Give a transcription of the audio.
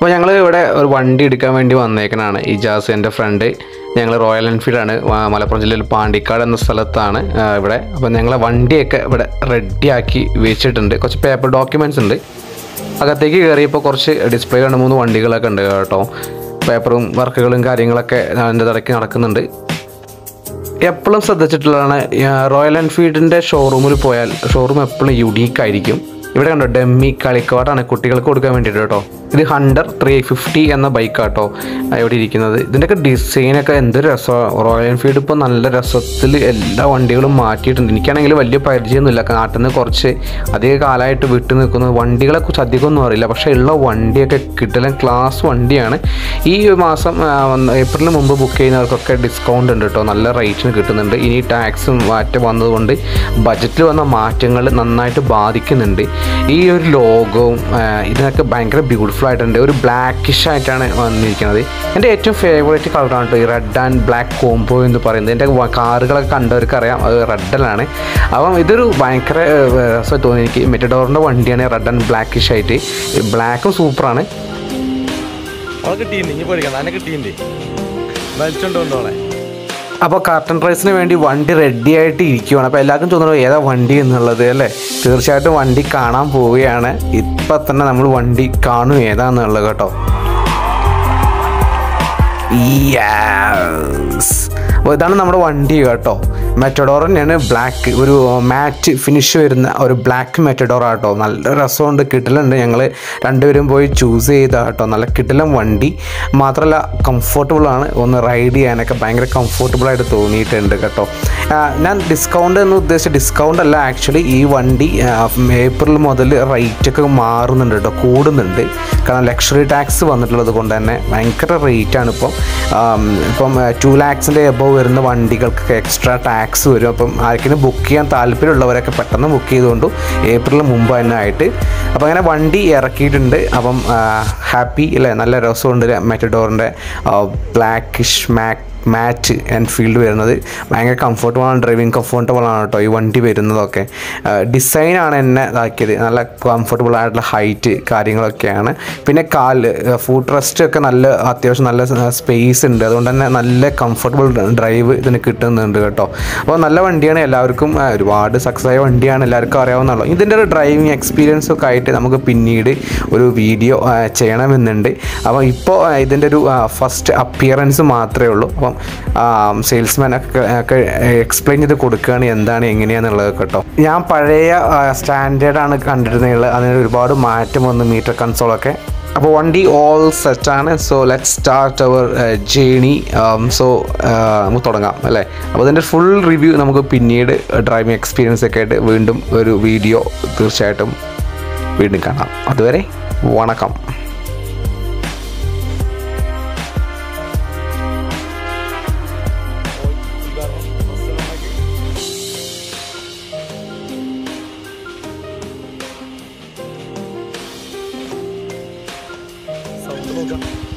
അപ്പോൾ ഞങ്ങൾ ഇവിടെ ഒരു വണ്ടി എടുക്കാൻ വേണ്ടി വന്നേക്കനാണ് ഇജാസ് എൻ്റെ ഫ്രണ്ട് ഞങ്ങൾ റോയൽ എൻഫീൽഡാണ് വ- മലപ്പുറം ജില്ലയിൽ പാണ്ടിക്കാട് എന്ന സ്ഥലത്താണ് ആ, ഇവിടെ അപ്പോൾ ഞങ്ങളെ വണ്ടിയൊക്കെ ഇവിടെ റെഡിയാക്കി വെച്ചിട്ടുണ്ട് കുറച്ച് പേപ്പർ ഡോക്യുമെൻറ്റ്സ് ഉണ്ട് അകത്തേക്ക് കയറിയപ്പോൾ കുറച്ച് ഡിസ്പ്ലേ രണ്ട് മൂന്ന് വണ്ടികളൊക്കെ ഉണ്ട് കേട്ടോ പേപ്പറും വർക്കുകളും കാര്യങ്ങളൊക്കെ അതിൻ്റെ ഇടയ്ക്ക് നടക്കുന്നുണ്ട് എപ്പോഴും ശ്രദ്ധിച്ചിട്ടുള്ളതാണ് ആ, റോയൽ എൻഫീൽഡിൻ്റെ ഷോറൂമിൽ പോയാൽ ഷോറൂം എപ്പോഴും യുണീക്ക് ആയിരിക്കും ഇവിടെ കണ്ടോ ഡെമ്മി കളിക്കോട്ടാണ് കുട്ടികൾക്ക് കൊടുക്കാൻ വേണ്ടിയിട്ട് കേട്ടോ ഇത് ഹണ്ടർ ത്രീ ഫിഫ്റ്റി എന്ന ബൈക്കാട്ടോ ഇവിടെ ഇരിക്കുന്നത് ഇതിൻ്റെയൊക്കെ ഡിസൈനൊക്കെ എന്ത് രസമാണ് റോയൽ എൻഫീൽഡ് ഇപ്പോൾ നല്ല രസത്തിൽ എല്ലാ വണ്ടികളും മാറ്റിയിട്ടുണ്ട് എനിക്കാണെങ്കിൽ വലിയ പരിചയമൊന്നുമില്ല നാട്ടിൽ നിന്ന് കുറച്ച് അധിക കാലമായിട്ട് വിട്ടു നിൽക്കുന്ന വണ്ടികളെ കുറിച്ച് അധികമൊന്നും അറിയില്ല പക്ഷേ ഉള്ള വണ്ടിയൊക്കെ കിട്ടലും ക്ലാസ് വണ്ടിയാണ് ഈ മാസം ആ, വന്ന- ഏപ്രിലിന് മുമ്പ് ബുക്ക് ചെയ്യുന്നവർക്കൊക്കെ ഡിസ്കൗണ്ട് ഉണ്ട് കേട്ടോ നല്ല റേറ്റിന് കിട്ടുന്നുണ്ട് ഇനി ടാക്സും മാറ്റം വന്നതുകൊണ്ട് ബജറ്റിൽ വന്ന മാറ്റങ്ങൾ നന്നായിട്ട് ബാധിക്കുന്നുണ്ട് ഈ ഒരു ലോഗവും ആ, ഇതിനൊക്കെ ഭയങ്കര ബ്യൂട്ടിഫുൾ ആയിട്ടുണ്ട് ഒരു ബ്ലാക്കിഷ് ആയിട്ടാണ് വന്നിരിക്കുന്നത് എൻ്റെ ഏറ്റവും ഫേവറേറ്റ് കളറാണ് കേട്ടോ ഈ റെഡ് ആൻഡ് ബ്ലാക്ക് കോംബോ എന്ന് പറയുന്നത് എൻ്റെ വ- കാറുകളൊക്കെ കണ്ടവർക്ക് അറിയാം അത് റെഡിലാണ് അപ്പം ഇതൊരു ഭയങ്കര രസമായി തോന്നി എനിക്ക് മെറ്റഡോറിൻ്റെ വണ്ടിയാണ് റെഡ് ആൻഡ് ബ്ലാക്കിഷ് ആയിട്ട് ബ്ലാക്കും സൂപ്പറാണ് അവളെ കിട്ടിയിട്ടുണ്ട് ഇനി പേടിക്കണ്ട എന്നെ കിട്ടിയിട്ടുണ്ട് വലിച്ചോണ്ട് കൊണ്ടോളെ അപ്പോൾ കാർട്ടൺ റൈസിന് വേണ്ടി വണ്ടി റെഡി ആയിട്ട് ഇരിക്കുവാണ് അപ്പോൾ എല്ലാവർക്കും തോന്നുന്നു ഏതാ വണ്ടി എന്നുള്ളത് അല്ലേ തീർച്ചയായിട്ടും വണ്ടി കാണാൻ പോവുകയാണ് ഇപ്പം തന്നെ നമ്മൾ വണ്ടി കാണും ഏതാന്നുള്ളത് കേട്ടോ യെസ് അപ്പോൾ ഇതാണ് നമ്മുടെ വണ്ടി കേട്ടോ മെറ്റഡോർ തന്നെയാണ് ബ്ലാക്ക് ഒരു മാറ്റ് ഫിനിഷ് വരുന്ന ഒരു ബ്ലാക്ക് മെറ്റഡോർ ആട്ടോ നല്ല രസമുണ്ട് കിട്ടലുണ്ട് ഞങ്ങൾ രണ്ടുപേരും പോയി ചൂസ് ചെയ്ത കേട്ടോ നല്ല കിട്ടലും വണ്ടി മാത്രമല്ല കംഫർട്ടബിൾ ആണ് ഒന്ന് റൈഡ് ചെയ്യാനൊക്കെ ഭയങ്കര കംഫർട്ടബിൾ ആയിട്ട് തോന്നിയിട്ടുണ്ട് കേട്ടോ ആ, ഞാൻ ഡിസ്കൗണ്ട് എന്ന് ഉദ്ദേശിച്ച ഡിസ്കൗണ്ട് അല്ല ആക്ച്വലി ഈ വണ്ടി ആ, ഏപ്രിൽ മുതൽ റേറ്റ് ഒക്കെ മാറുന്നുണ്ട് കേട്ടോ കൂടുന്നുണ്ട് കാരണം ലക്ഷറി ടാക്സ് വന്നിട്ടുള്ളത് കൊണ്ട് തന്നെ ഭയങ്കര റേറ്റാണ് ഇപ്പം ആം, ഇപ്പം ടു ലാക്സിൻ്റെ എബവ് വരുന്ന വണ്ടികൾക്കൊക്കെ എക്സ്ട്രാ ടാക്സ് വരും അപ്പം ആർക്കെങ്കിലും ബുക്ക് ചെയ്യാൻ താല്പര്യമുള്ളവരൊക്കെ പെട്ടെന്ന് ബുക്ക് ചെയ്തുകൊണ്ടു ഏപ്രിൽ മുമ്പ് തന്നെ ആയിട്ട് അപ്പോൾ അങ്ങനെ വണ്ടി ഇറക്കിയിട്ടുണ്ട് അപ്പം ഹാപ്പി അല്ലേ നല്ല രസമുണ്ട് മെറ്റഡോറിൻ്റെ ബ്ലാക്കിഷ് മാക് മാറ്റ് എൻഫീൽഡ് വരുന്നത് ഭയങ്കര കംഫർട്ടബിൾ ആണ് ഡ്രൈവിംഗ് കംഫർട്ടബിൾ ആണ് കേട്ടോ ഈ വണ്ടി വരുന്നതൊക്കെ ഡിസൈനാണ് എന്നെ ഇതാക്കിയത് നല്ല കംഫർട്ടബിൾ ആയിട്ടുള്ള ഹൈറ്റ് കാര്യങ്ങളൊക്കെയാണ് പിന്നെ കാല് ഫുഡ് റെസ്റ്റ് ഒക്കെ നല്ല അത്യാവശ്യം നല്ല സ്പേസ് ഉണ്ട് അതുകൊണ്ട് തന്നെ നല്ല കംഫർട്ടബിൾ ഡ്രൈവ് ഇതിന് കിട്ടുന്നുണ്ട് കേട്ടോ അപ്പോൾ നല്ല വണ്ടിയാണ് എല്ലാവർക്കും ആ, ഒരുപാട് സക്സസ് ആയ വണ്ടിയാണ് എല്ലാവർക്കും അറിയാവുന്നുള്ളൂ ഇതിൻ്റെ ഒരു ഡ്രൈവിംഗ് എക്സ്പീരിയൻസ് ഒക്കെ ആയിട്ട് നമുക്ക് പിന്നീട് ഒരു വീഡിയോ ആ, ചെയ്യണമെന്നുണ്ട് അപ്പോൾ ഇപ്പോൾ ഇതിൻ്റെ ഒരു ഫസ്റ്റ് അപ്പിയറൻസ് മാത്രമേ ഉള്ളൂ അപ്പം സെയിൽസ്മാൻ ഒക്കെ ഒക്കെ എക്സ്പ്ലെയിൻ ചെയ്ത് കൊടുക്കുകയാണ് എന്താണ് എങ്ങനെയാണെന്നുള്ളത് കേട്ടോ ഞാൻ പഴയ സ്റ്റാൻഡേർഡാണ് കണ്ടിരുന്നത് അതിന് ഒരുപാട് മാറ്റം വന്നു മീറ്റർ കൺസോളൊക്കെ അപ്പോൾ വണ്ടി ഓൾ സെറ്റാണ് so let start our journey so നമുക്ക് തുടങ്ങാം അല്ലേ അപ്പോൾ അതിൻ്റെ ഫുൾ റിവ്യൂ നമുക്ക് പിന്നീട് ഡ്രൈവിംഗ് എക്സ്പീരിയൻസ് ഒക്കെ ആയിട്ട് വീണ്ടും ഒരു വീഡിയോ തീർച്ചയായിട്ടും വീണ്ടും കാണാം അതുവരെ വണക്കം സൗണ്ട് നോക്കാം